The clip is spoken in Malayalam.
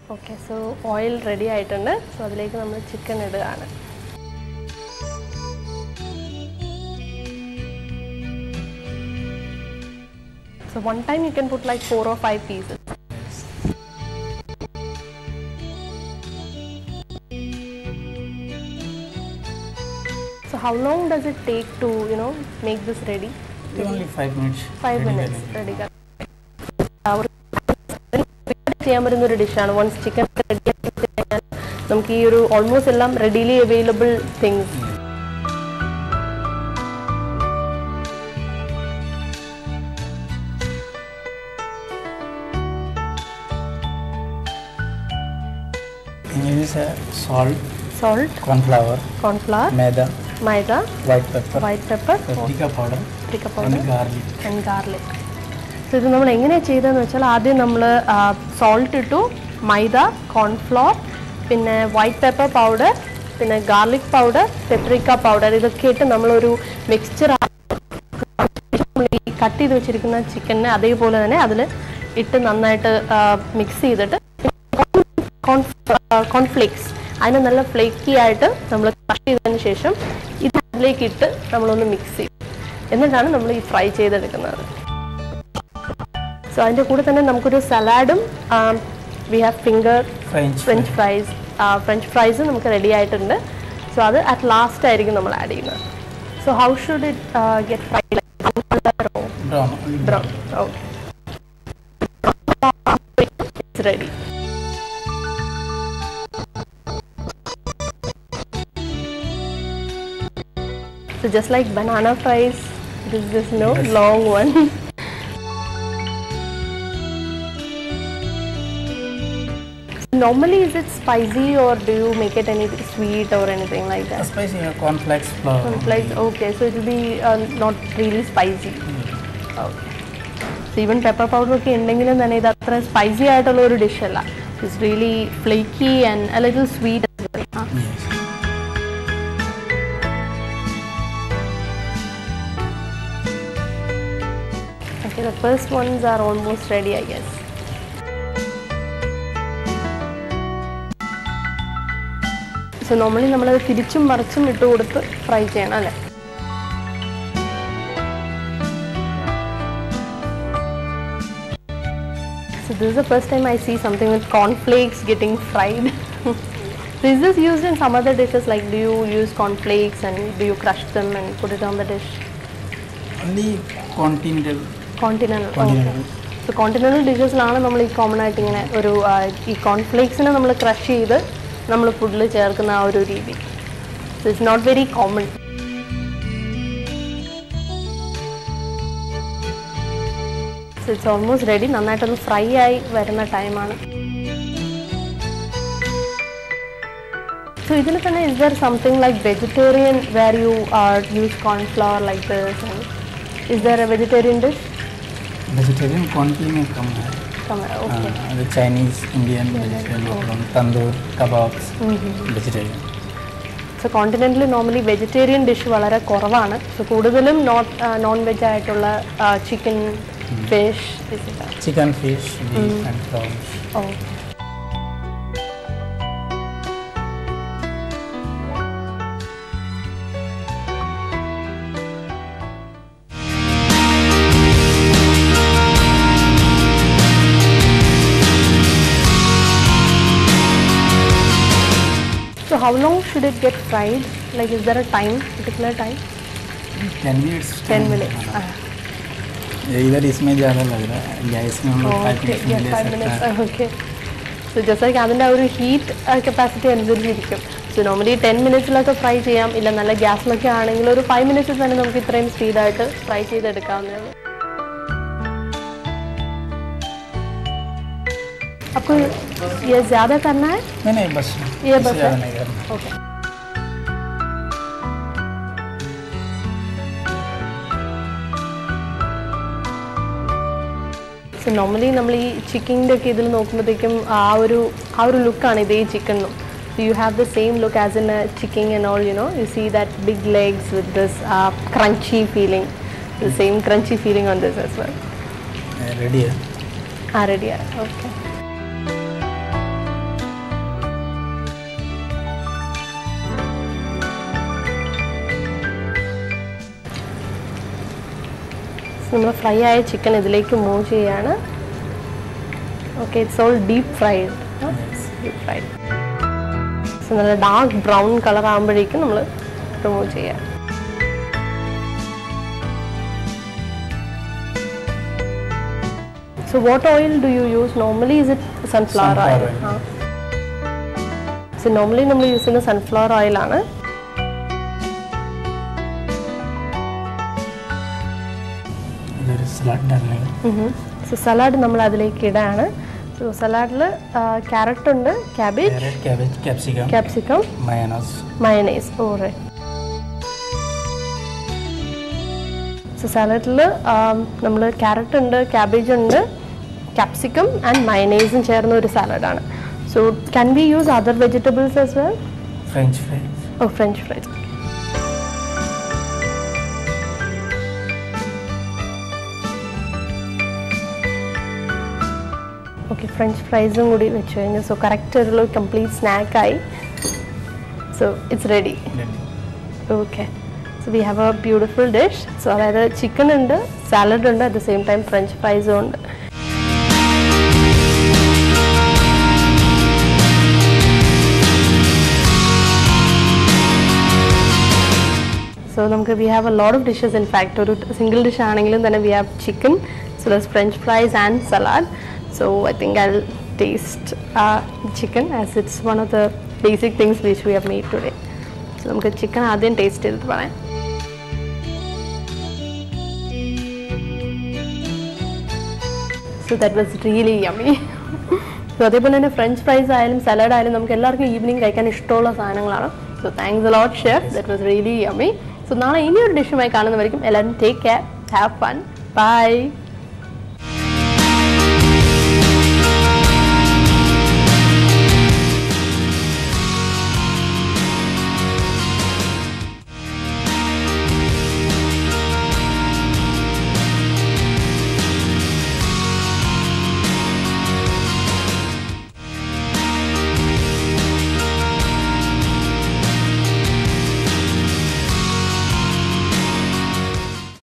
ഓക്കെ സോ ഓയിൽ റെഡി ആയിട്ടുണ്ട് സോ അതിലേക്ക് നമ്മൾ ചിക്കൻ ഇടുകയാണ് So one time you can put like four or five pieces. So how long does it take to you know make this ready? only five minutes. Five Ready, minutes ready. Ready ചെയ്യാൻ പറ്റുന്ന ഒരു ഡിഷാണ് വൺസ് ചിക്കൻ റെഡി കഴിഞ്ഞാൽ നമുക്ക് ഈ ഒരു ഓൾമോസ്റ്റ് എല്ലാം readily available things You use uh, salt, salt corn flour, cornflour maida, maida white pepper, white pepper paprika powder, paprika and powder garlic. And garlic so ഇത് നമ്മൾ എങ്ങനെയാണ് ചെയ്തതെന്ന് വെച്ചാൽ ആദ്യം നമ്മൾ സോൾട്ട് ഇട്ടു മൈദ കോൺഫ്ലോർ പിന്നെ വൈറ്റ് പെപ്പർ പൗഡർ പിന്നെ ഗാർലിക് പൗഡർ പെപ്രിക്ക പൗഡർ ഇതൊക്കെ ഇട്ട് നമ്മളൊരു മിക്സ്ചർ ഈ കട്ട് ചെയ്ത് വെച്ചിരിക്കുന്ന ചിക്കനെ അതേപോലെ തന്നെ അതിൽ ഇട്ട് നന്നായിട്ട് മിക്സ് ചെയ്തിട്ട് കോൺഫ്ലേക്സ് അതിനെ നല്ല ഫ്ലേക്കി ആയിട്ട് നമ്മൾ കട്ട് ചെയ്തതിന് ശേഷം ഇത് അതിലേക്ക് ഇട്ട് നമ്മളൊന്ന് മിക്സ് ചെയ്യും എന്നിട്ടാണ് നമ്മൾ ഈ ഫ്രൈ ചെയ്തെടുക്കുന്നത് സോ അതിൻ്റെ കൂടെ തന്നെ നമുക്കൊരു സലാഡും we have finger French. French fries French fries നമുക്ക് റെഡി ആയിട്ടുണ്ട് സോ അത് അറ്റ് ലാസ്റ്റ് ആയിരിക്കും നമ്മൾ ആഡ് ചെയ്യുന്നത് so how should it get fry Brown. only brown okay ready So just like banana fries, this is this no Yes. long one. Normally, is it spicy or do you make it any sweet or anything like A that? spicy uh, cornflakes flour. Like okay, so it will be uh, not really spicy. Okay. So even pepper powder ഒക്കെ ഉണ്ടെങ്കിലും തന്നെ ഇത് അത്ര സ്പൈസി ആയിട്ടുള്ള ഒരു ഡിഷ് അല്ല it's really flaky and a little sweet Yes. Okay, the first ones are almost ready, I guess. So normally നമ്മളത് തിരിച്ചും മറിച്ചും ഇട്ട് കൊടുത്ത് ഫ്രൈ ചെയ്യണം അല്ലേ So this is the first time I see something with cornflakes getting fried. so is this used in some other dishes? Like do you use cornflakes and do you crush them and put it on the dish? Only continental. Continental Continental. So continental ഡിഷസിലാണ് നമ്മൾ ഈ കോമൺ ആയിട്ട് ഇങ്ങനെ ഒരു ആ, ഈ കോൺഫ്ലേക്സിനെ നമ്മൾ ക്രഷ് ചെയ്ത് നമ്മൾ ഫുഡിൽ ചേർക്കുന്ന ആ ഒരു രീതി so it's not very common so it's almost ready നന്നായിട്ടൊന്ന് ഫ്രൈ ആയി വരുന്ന ടൈമാണ് സോ ഇതിൽ തന്നെ is there something like vegetarian where you use cornflour like this is there a vegetarian dish Vegetarian quantity में कम है okay Uh, the Chinese, Indian, vegetarian, from tandoor, kebabs, vegetarian. So കോണ്ടിനെന്റിൽ നോർമലി വെജിറ്റേറിയൻ ഡിഷ് വളരെ കുറവാണ് സോ കൂടുതലും നോട്ട് നോൺ വെജ് ആയിട്ടുള്ള chicken fish Chicken, fish, beef, and prawns. ഓ So how long should it get fried? Like is there a time, particular time? 10 minutes. 10 minutes. हाँ. Ah. ये इधर इसमें ज़्यादा लग रहा है गैस में हम लोग फाइव Okay, मिनट्स में yeah, ले five सकते minutes. हैं Okay. So just like അതിൻ്റെ ആ ഒരു ഹീറ്റ് കപ്പാസിറ്റി അനുസരിച്ചിരിക്കും സോ നോർമലി ടെൻ മിനിറ്റ്സിലൊക്കെ ഫ്രൈ ചെയ്യാം ഇല്ല നല്ല ഗ്യാസിലൊക്കെ ആണെങ്കിൽ ഒരു ഫൈവ് മിനിറ്റ്സിൽ തന്നെ നമുക്ക് ഇത്രയും സ്പീഡായിട്ട് ഫ്രൈ ചെയ്തെടുക്കാവുന്നേ ഉള്ളൂ आपको ये ज़्यादा करना है नहीं नहीं बस ये इससे बस है? ज़्यादा नहीं करना ഓക്കെ സോ നോർമലി നമ്മൾ ഈ ചിക്കൻ്റെ ഒക്കെ ഇതിൽ നോക്കുമ്പോഴത്തേക്കും ആ ഒരു ആ ഒരു ലുക്കാണ് ഇതേ ചിക്കനും So you have the same look as in a chicken and all, you know. You see that big legs with this uh, crunchy feeling. The same crunchy feeling on this as well. Ready है Ah, ready. ah, Okay. നമ്മൾ ഫ്രൈ ആയ ചിക്കൻ ഇതിലേക്ക് മൂവ് ചെയ്യാണ് okay it's all deep fried deep fried so നല്ല ഡാർക്ക് ബ്രൗൺ കളർ ആകുമ്പോഴേക്കും നമ്മൾ റിമൂവ് ചെയ്യാം So what oil do you use normally? Is it sunflower, Sunflower oil? oil. ആ. So normally നമ്മൾ യൂസ് ചെയ്യുന്ന സൺഫ്ലവർ ഓയിലാണ് ഇതൊരു സലാഡ് ഡാലിനെങ്കിൽ സോ സലാഡ് നമ്മൾ അതിലേക്ക് ഇടാണ് സോ സലാഡിൽ ക്യാരറ്റ് ഉണ്ട് cabbage carrot cabbage capsicum capsicum mayonnaise mayonnaise ഓറെ സോ സാലഡിൽ നമ്മൾ ക്യാരറ്റ് ഉണ്ട് ക്യാബേജ് ഉണ്ട് ക്യാപ്സിക്കം ആൻഡ് മയനൈസും ചേർന്ന ഒരു സാലഡാണ് so can be use other vegetables as well French fries ഓ ഫ്രഞ്ച് ഫ്രൈസ് ഓക്കെ ഫ്രഞ്ച് ഫ്രൈസും കൂടി വെച്ച് കഴിഞ്ഞു സോ കറക്റ്റ് ഒരു കംപ്ലീറ്റ് സ്നാക്കായി so it's ready okay so we have a beautiful dish so അതായത് ചിക്കൻ ഉണ്ട് സാലഡ് ഉണ്ട് at the same time French ഫ്രൈസും ഉണ്ട് സോ നമുക്ക് we have a lot of dishes in fact ഒരു സിംഗിൾ ഡിഷ് ആണെങ്കിലും തന്നെ we have chicken so this French fries and salad so I think I taste chicken as it's one of the basic things which we have made today so നമുക്ക് ചിക്കൻ ആദ്യം ടേസ്റ്റ് ചെയ്തിട്ട് പറയാം so that was really yummy so അതേപോലെ തന്നെ ഫ്രഞ്ച് ഫ്രൈസ് ആയാലും സലാഡ് ആയാലും നമുക്ക് എല്ലാവർക്കും ഈവനിങ് കഴിക്കാൻ ഇഷ്ടമുള്ള സാധനങ്ങളാണ് so thanks lot chef that was really yummy so നാളെ ഇനിയൊരു ഡിഷുമായി കാണുന്നവരിക്കും എല്ലാവരും take care have fun by